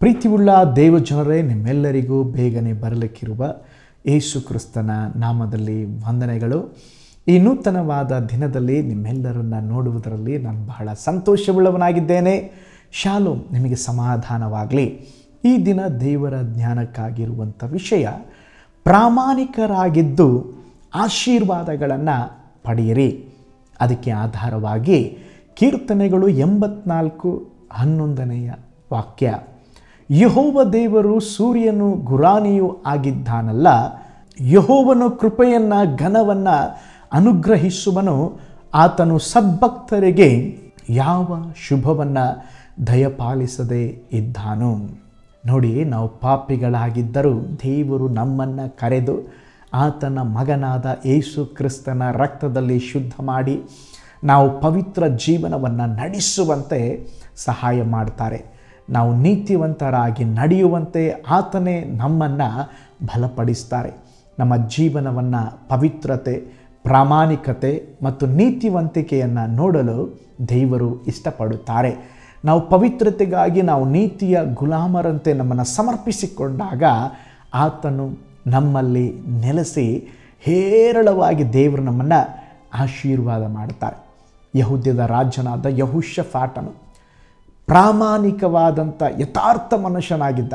ಪ್ರೀತಿಯುಳ್ಳ ದೇವಜನರೇ ನಿಮ್ಮೆಲ್ಲರಿಗೂ ಬೇಗನೆ ಬರಲಿಕ್ಕಿರುವ ಯೇಸು ಕ್ರಿಸ್ತನ ನಾಮದಲ್ಲಿ ವಂದನೆಗಳು ಈ ನೂತನವಾದ ದಿನದಲ್ಲಿ ನಿಮ್ಮೆಲ್ಲರನ್ನ ನೋಡುವುದರಲ್ಲಿ ನಾನು ಬಹಳ ಸಂತೋಷವುಳ್ಳವನಾಗಿದ್ದೇನೆ ಶಾಲು ನಿಮಗೆ ಸಮಾಧಾನವಾಗಲಿ ಈ ದಿನ ದೇವರ ಜ್ಞಾನಕ್ಕಾಗಿರುವಂಥ ವಿಷಯ ಪ್ರಾಮಾಣಿಕರಾಗಿದ್ದು ಆಶೀರ್ವಾದಗಳನ್ನು ಪಡೆಯಿರಿ ಅದಕ್ಕೆ ಆಧಾರವಾಗಿ ಕೀರ್ತನೆಗಳು ಎಂಬತ್ನಾಲ್ಕು ಹನ್ನೊಂದನೆಯ ವಾಕ್ಯ ಯಹೋವ ದೇವರು ಸೂರ್ಯನು ಗುರಾನಿಯೂ ಆಗಿದ್ದಾನಲ್ಲ ಯಹೋವನು ಕೃಪೆಯನ್ನು ಘನವನ್ನು ಅನುಗ್ರಹಿಸುವನು ಆತನು ಸದ್ಭಕ್ತರಿಗೆ ಯಾವ ಶುಭವನ್ನು ದಯಪಾಲಿಸದೇ ಇದ್ದಾನು ನೋಡಿ ನಾವು ಪಾಪಿಗಳಾಗಿದ್ದರೂ ದೇವರು ನಮ್ಮನ್ನು ಕರೆದು ಆತನ ಮಗನಾದ ಯೇಸು ಕ್ರಿಸ್ತನ ರಕ್ತದಲ್ಲಿ ಶುದ್ಧ ಮಾಡಿ ನಾವು ಪವಿತ್ರ ಜೀವನವನ್ನು ನಡೆಸುವಂತೆ ಸಹಾಯ ಮಾಡ್ತಾರೆ ನಾವು ನೀತಿವಂತರಾಗಿ ನಡೆಯುವಂತೆ ಆತನೇ ನಮ್ಮನ್ನು ಬಲಪಡಿಸ್ತಾರೆ ನಮ್ಮ ಜೀವನವನ್ನು ಪವಿತ್ರತೆ ಪ್ರಾಮಾಣಿಕತೆ ಮತ್ತು ನೀತಿವಂತಿಕೆಯನ್ನು ನೋಡಲು ದೇವರು ಇಷ್ಟಪಡುತ್ತಾರೆ ನಾವು ಪವಿತ್ರತೆಗಾಗಿ ನಾವು ನೀತಿಯ ಗುಲಾಮರಂತೆ ನಮ್ಮನ್ನು ಸಮರ್ಪಿಸಿಕೊಂಡಾಗ ಆತನು ನಮ್ಮಲ್ಲಿ ನೆಲೆಸಿ ಹೇರಳವಾಗಿ ದೇವರು ನಮ್ಮನ್ನು ಆಶೀರ್ವಾದ ಮಾಡ್ತಾರೆ ಯಹುದ್ಯದ ರಾಜನಾದ ಯಹುಷಫಾಟನು ಪ್ರಾಮಾಣಿಕವಾದಂಥ ಯಥಾರ್ಥ ಮನುಷ್ಯನಾಗಿದ್ದ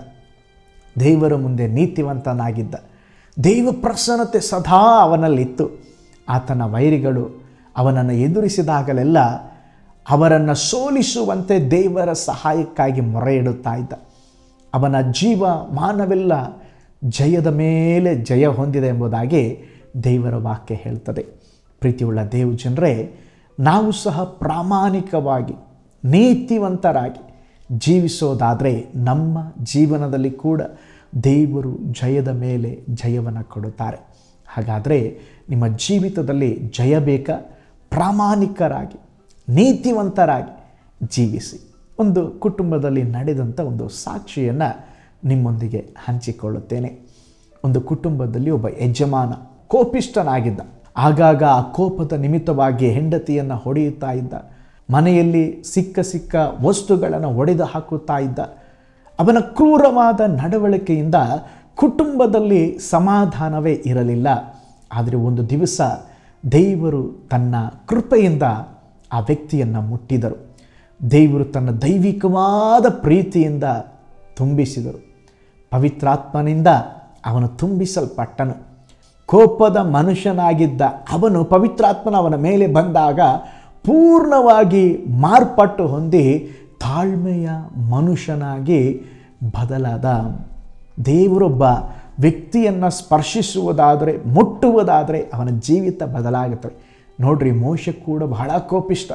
ದೇವರ ಮುಂದೆ ನೀತಿವಂತನಾಗಿದ್ದ ದೈವ ಪ್ರಸನ್ನತೆ ಸದಾ ಅವನಲ್ಲಿತ್ತು ಆತನ ವೈರಿಗಳು ಅವನನ್ನು ಎದುರಿಸಿದಾಗಲೆಲ್ಲ ಅವರನ್ನು ಸೋಲಿಸುವಂತೆ ದೇವರ ಸಹಾಯಕ್ಕಾಗಿ ಮೊರೆ ಇಡುತ್ತಾ ಇದ್ದ ಅವನ ಜೀವ ಮಾನವೆಲ್ಲ ಜಯದ ಮೇಲೆ ಜಯ ಹೊಂದಿದೆ ಎಂಬುದಾಗಿ ದೇವರ ವಾಕ್ಯ ಹೇಳ್ತದೆ ಪ್ರೀತಿಯುಳ್ಳ ದೇವು ಜನರೇ ನಾವು ಸಹ ಪ್ರಾಮಾಣಿಕವಾಗಿ ನೀತಿವಂತರಾಗಿ ಜೀವಿಸೋದಾದರೆ ನಮ್ಮ ಜೀವನದಲ್ಲಿ ಕೂಡ ದೇವರು ಜಯದ ಮೇಲೆ ಜಯವನ್ನು ಕೊಡುತ್ತಾರೆ ಹಾಗಾದರೆ ನಿಮ್ಮ ಜೀವಿತದಲ್ಲಿ ಜಯ ಬೇಕಾ ಪ್ರಾಮಾಣಿಕರಾಗಿ ನೀತಿವಂತರಾಗಿ ಜೀವಿಸಿ ಒಂದು ಕುಟುಂಬದಲ್ಲಿ ನಡೆದಂಥ ಒಂದು ಸಾಕ್ಷಿಯನ್ನು ನಿಮ್ಮೊಂದಿಗೆ ಹಂಚಿಕೊಳ್ಳುತ್ತೇನೆ ಒಂದು ಕುಟುಂಬದಲ್ಲಿ ಒಬ್ಬ ಯಜಮಾನ ಕೋಪಿಷ್ಟನಾಗಿದ್ದ ಆಗಾಗ ಆ ಕೋಪದ ನಿಮಿತ್ತವಾಗಿ ಹೆಂಡತಿಯನ್ನು ಹೊಡೆಯುತ್ತಾ ಇದ್ದ ಮನೆಯಲ್ಲಿ ಸಿಕ್ಕ ಸಿಕ್ಕ ವಸ್ತುಗಳನ್ನು ಒಡೆದು ಹಾಕುತ್ತಾ ಇದ್ದ ಅವನ ಕ್ರೂರವಾದ ನಡವಳಿಕೆಯಿಂದ ಕುಟುಂಬದಲ್ಲಿ ಸಮಾಧಾನವೇ ಇರಲಿಲ್ಲ ಆದರೆ ಒಂದು ದಿವಸ ದೇವರು ತನ್ನ ಕೃಪೆಯಿಂದ ಆ ವ್ಯಕ್ತಿಯನ್ನು ಮುಟ್ಟಿದರು ದೇವರು ತನ್ನ ದೈವಿಕವಾದ ಪ್ರೀತಿಯಿಂದ ತುಂಬಿಸಿದರು ಪವಿತ್ರಾತ್ಮನಿಂದ ಅವನು ತುಂಬಿಸಲ್ಪಟ್ಟನು ಕೋಪದ ಮನುಷ್ಯನಾಗಿದ್ದ ಅವನು ಪವಿತ್ರಾತ್ಮನ ಅವನ ಮೇಲೆ ಬಂದಾಗ ಪೂರ್ಣವಾಗಿ ಮಾರ್ಪಟ್ಟು ಹೊಂದಿ ತಾಳ್ಮೆಯ ಮನುಷ್ಯನಾಗಿ ಬದಲಾದ ದೇವರೊಬ್ಬ ವ್ಯಕ್ತಿಯನ್ನು ಸ್ಪರ್ಶಿಸುವುದಾದರೆ ಮುಟ್ಟುವುದಾದರೆ ಅವನ ಜೀವಿತ ಬದಲಾಗುತ್ತದೆ ನೋಡ್ರಿ ಮೋಶ ಕೂಡ ಬಹಳ ಕೋಪಿಷ್ಟ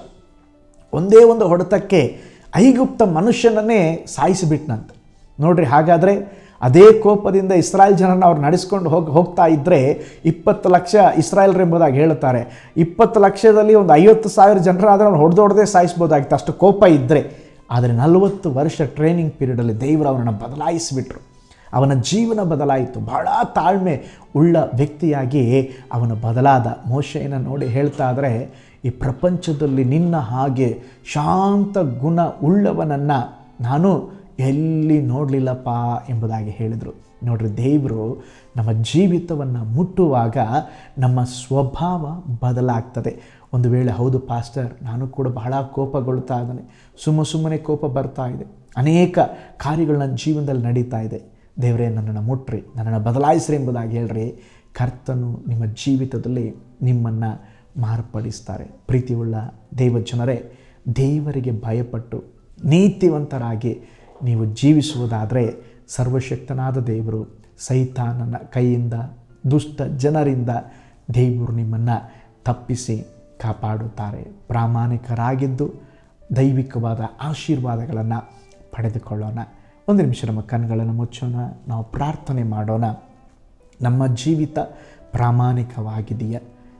ಒಂದೇ ಒಂದು ಹೊಡೆತಕ್ಕೆ ಐಗುಪ್ತ ಮನುಷ್ಯನನ್ನೇ ಸಾಯಿಸಿಬಿಟ್ನಂತೆ ನೋಡ್ರಿ ಹಾಗಾದರೆ ಅದೇ ಕೋಪದಿಂದ ಇಸ್ರಾಯೇಲ್ ಜನರನ್ನು ಅವ್ರು ನಡೆಸ್ಕೊಂಡು ಹೋಗಿ ಹೋಗ್ತಾ ಇದ್ದರೆ ಇಪ್ಪತ್ತು ಲಕ್ಷ ಇಸ್ರಾಯೇಲ್ರೆಂಬುದಾಗಿ ಹೇಳ್ತಾರೆ ಇಪ್ಪತ್ತು ಲಕ್ಷದಲ್ಲಿ ಒಂದು ಐವತ್ತು ಸಾವಿರ ಜನರಾದರೆ ಅವ್ನು ಹೊಡೆದು ಹೊಡೆದೇ ಸಾಯಿಸ್ಬೋದಾಗಿತ್ತು ಅಷ್ಟು ಕೋಪ ಇದ್ದರೆ ಆದರೆ ನಲವತ್ತು ವರ್ಷ ಟ್ರೈನಿಂಗ್ ಪೀರಿಯಡಲ್ಲಿ ದೇವರು ಅವನನ್ನು ಬದಲಾಯಿಸಿಬಿಟ್ರು ಅವನ ಜೀವನ ಬದಲಾಯಿತು ಬಹಳ ತಾಳ್ಮೆ ಉಳ್ಳ ವ್ಯಕ್ತಿಯಾಗಿ ಅವನು ಬದಲಾದ ಮೋಶೆಯನ್ನು ನೋಡಿ ಹೇಳ್ತಾ ಇದ್ರೆ ಈ ಪ್ರಪಂಚದಲ್ಲಿ ನಿನ್ನ ಹಾಗೆ ಶಾಂತ ಗುಣ ಉಳ್ಳವನನ್ನು ನಾನು ಎಲ್ಲಿ ನೋಡಲಿಲ್ಲಪ್ಪ ಎಂಬುದಾಗಿ ಹೇಳಿದರು ನೋಡ್ರಿ ದೇವರು ನಮ್ಮ ಜೀವಿತವನ್ನು ಮುಟ್ಟುವಾಗ ನಮ್ಮ ಸ್ವಭಾವ ಬದಲಾಗ್ತದೆ ಒಂದು ವೇಳೆ ಹೌದು ಪಾಸ್ಟರ್ ನಾನು ಕೂಡ ಬಹಳ ಕೋಪಗೊಳ್ತಾ ಇದ್ದಾನೆ ಸುಮ್ಮ ಸುಮ್ಮನೆ ಕೋಪ ಬರ್ತಾ ಇದೆ ಅನೇಕ ಕಾರ್ಯಗಳು ನನ್ನ ಜೀವನದಲ್ಲಿ ನಡೀತಾ ಇದೆ ದೇವರೇ ನನ್ನನ್ನು ಮುಟ್ರಿ ನನ್ನನ್ನು ಬದಲಾಯಿಸ್ರಿ ಎಂಬುದಾಗಿ ಹೇಳ್ರಿ ಕರ್ತನು ನಿಮ್ಮ ಜೀವಿತದಲ್ಲಿ ನಿಮ್ಮನ್ನು ಮಾರ್ಪಡಿಸ್ತಾರೆ ಪ್ರೀತಿಯುಳ್ಳ ದೇವ ಜನರೇ ದೇವರಿಗೆ ಭಯಪಟ್ಟು ನೀತಿವಂತರಾಗಿ ನೀವು ಜೀವಿಸುವುದಾದರೆ ಸರ್ವಶಕ್ತನಾದ ದೇವರು ಸೈತಾನನ ಕೈಯಿಂದ ದುಷ್ಟ ಜನರಿಂದ ದೇವರು ನಿಮ್ಮನ್ನು ತಪ್ಪಿಸಿ ಕಾಪಾಡುತ್ತಾರೆ ಪ್ರಾಮಾಣಿಕರಾಗಿದ್ದು ದೈವಿಕವಾದ ಆಶೀರ್ವಾದಗಳನ್ನು ಪಡೆದುಕೊಳ್ಳೋಣ ಒಂದು ನಿಮಿಷ ನಮ್ಮ ಕಣ್ಗಳನ್ನು ಮುಚ್ಚೋಣ ನಾವು ಪ್ರಾರ್ಥನೆ ಮಾಡೋಣ ನಮ್ಮ ಜೀವಿತ ಪ್ರಾಮಾಣಿಕವಾಗಿದೆಯಾ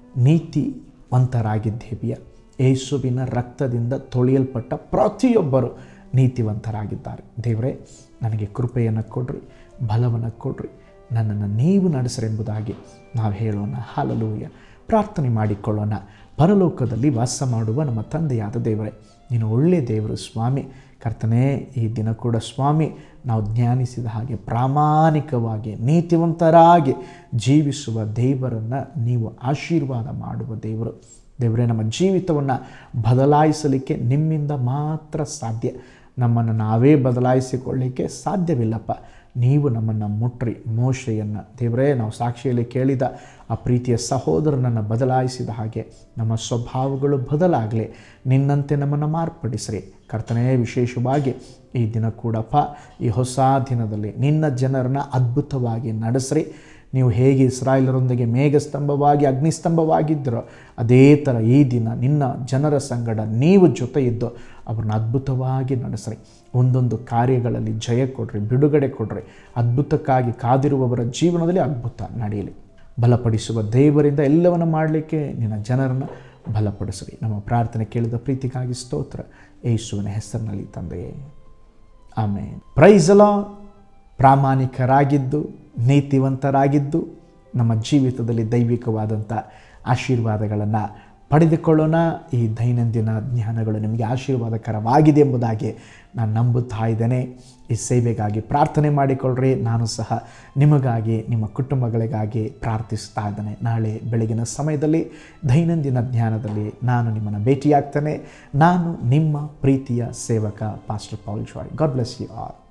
ನೀತಿವಂತರಾಗಿದ್ದೇವೆಯಾ ಯೇಸುವಿನ ರಕ್ತದಿಂದ ತೊಳೆಯಲ್ಪಟ್ಟ ಪ್ರತಿಯೊಬ್ಬರು ನೀತಿವಂತರಾಗಿದ್ದಾರೆ ದೇವರೇ ನನಗೆ ಕೃಪೆಯನ್ನು ಕೊಡ್ರಿ ಬಲವನ್ನು ಕೊಡ್ರಿ ನನ್ನನ್ನು ನೀವು ನಡೆಸರೆಂಬುದಾಗಿ ನಾವು ಹೇಳೋಣ ಹಾಲಲೂಯ ಪ್ರಾರ್ಥನೆ ಮಾಡಿಕೊಳ್ಳೋಣ ಪರಲೋಕದಲ್ಲಿ ವಾಸ ಮಾಡುವ ನಮ್ಮ ತಂದೆಯಾದ ದೇವರೇ ನೀನು ಒಳ್ಳೆಯ ದೇವರು ಸ್ವಾಮಿ ಕರ್ತನೇ ಈ ದಿನ ಕೂಡ ಸ್ವಾಮಿ ನಾವು ಜ್ಞಾನಿಸಿದ ಹಾಗೆ ಪ್ರಾಮಾಣಿಕವಾಗಿ ನೀತಿವಂತರಾಗಿ ಜೀವಿಸುವ ದೇವರನ್ನು ನೀವು ಆಶೀರ್ವಾದ ಮಾಡುವ ದೇವರು ದೇವರೇ ನಮ್ಮ ಜೀವಿತವನ್ನು ಬದಲಾಯಿಸಲಿಕ್ಕೆ ನಿಮ್ಮಿಂದ ಮಾತ್ರ ಸಾಧ್ಯ ನಮ್ಮನ್ನು ನಾವೇ ಬದಲಾಯಿಸಿಕೊಳ್ಳಿಕ್ಕೆ ಸಾಧ್ಯವಿಲ್ಲಪ್ಪ ನೀವು ನಮ್ಮನ್ನು ಮುಟ್ರಿ ಮೋಶೆಯನ್ನು ದೇವರೇ ನಾವು ಸಾಕ್ಷಿಯಲ್ಲಿ ಕೇಳಿದ ಆ ಪ್ರೀತಿಯ ಸಹೋದರನನ್ನು ಬದಲಾಯಿಸಿದ ಹಾಗೆ ನಮ್ಮ ಸ್ವಭಾವಗಳು ಬದಲಾಗಲಿ ನಿನ್ನಂತೆ ನಮ್ಮನ್ನು ಮಾರ್ಪಡಿಸ್ರಿ ಕರ್ತನೇ ವಿಶೇಷವಾಗಿ ಈ ದಿನ ಕೂಡಪ್ಪ ಈ ಹೊಸ ದಿನದಲ್ಲಿ ನಿನ್ನ ಜನರನ್ನ ಅದ್ಭುತವಾಗಿ ನಡೆಸ್ರಿ ನೀವು ಹೇಗೆ ಇಸ್ರಾಯೇಲರೊಂದಿಗೆ ಮೇಘಸ್ತಂಭವಾಗಿ ಅಗ್ನಿಸ್ತಂಭವಾಗಿದ್ದರೋ ಅದೇ ಥರ ಈ ದಿನ ನಿನ್ನ ಜನರ ಸಂಗಡ ನೀವು ಜೊತೆ ಇದ್ದು ಅವ್ರನ್ನ ಅದ್ಭುತವಾಗಿ ನಡೆಸ್ರಿ ಒಂದೊಂದು ಕಾರ್ಯಗಳಲ್ಲಿ ಜಯ ಕೊಡ್ರಿ ಬಿಡುಗಡೆ ಕೊಡ್ರಿ ಅದ್ಭುತಕ್ಕಾಗಿ ಕಾದಿರುವವರ ಜೀವನದಲ್ಲಿ ಅದ್ಭುತ ನಡೆಯಲಿ ಬಲಪಡಿಸುವ ದೇವರಿಂದ ಎಲ್ಲವನ್ನು ಮಾಡಲಿಕ್ಕೆ ನಿನ್ನ ಜನರನ್ನು ಬಲಪಡಿಸ್ರಿ ನಮ್ಮ ಪ್ರಾರ್ಥನೆ ಕೇಳಿದ ಪ್ರೀತಿಗಾಗಿ ಸ್ತೋತ್ರ ಯೇಸುವಿನ ಹೆಸರಿನಲ್ಲಿ ತಂದೆಯೇ ಆಮೇಲೆ ಪ್ರೈಸಲ ಪ್ರಾಮಾಣಿಕರಾಗಿದ್ದು ನೀತಿವಂತರಾಗಿದ್ದು ನಮ್ಮ ಜೀವಿತದಲ್ಲಿ ದೈವಿಕವಾದಂಥ ಆಶೀರ್ವಾದಗಳನ್ನು ಪಡೆದುಕೊಳ್ಳೋಣ ಈ ದೈನಂದಿನ ಜ್ಞಾನಗಳು ನಿಮಗೆ ಆಶೀರ್ವಾದಕರವಾಗಿದೆ ಎಂಬುದಾಗಿ ನಾನು ನಂಬುತ್ತಾ ಇದ್ದೇನೆ ಈ ಸೇವೆಗಾಗಿ ಪ್ರಾರ್ಥನೆ ಮಾಡಿಕೊಳ್ಳ್ರಿ ನಾನು ಸಹ ನಿಮಗಾಗಿ ನಿಮ್ಮ ಕುಟುಂಬಗಳಿಗಾಗಿ ಪ್ರಾರ್ಥಿಸ್ತಾ ಇದ್ದೇನೆ ನಾಳೆ ಬೆಳಗಿನ ಸಮಯದಲ್ಲಿ ದೈನಂದಿನ ಜ್ಞಾನದಲ್ಲಿ ನಾನು ನಿಮ್ಮನ್ನು ಭೇಟಿಯಾಗ್ತೇನೆ ನಾನು ನಿಮ್ಮ ಪ್ರೀತಿಯ ಸೇವಕ pastor Paul Joy God bless you all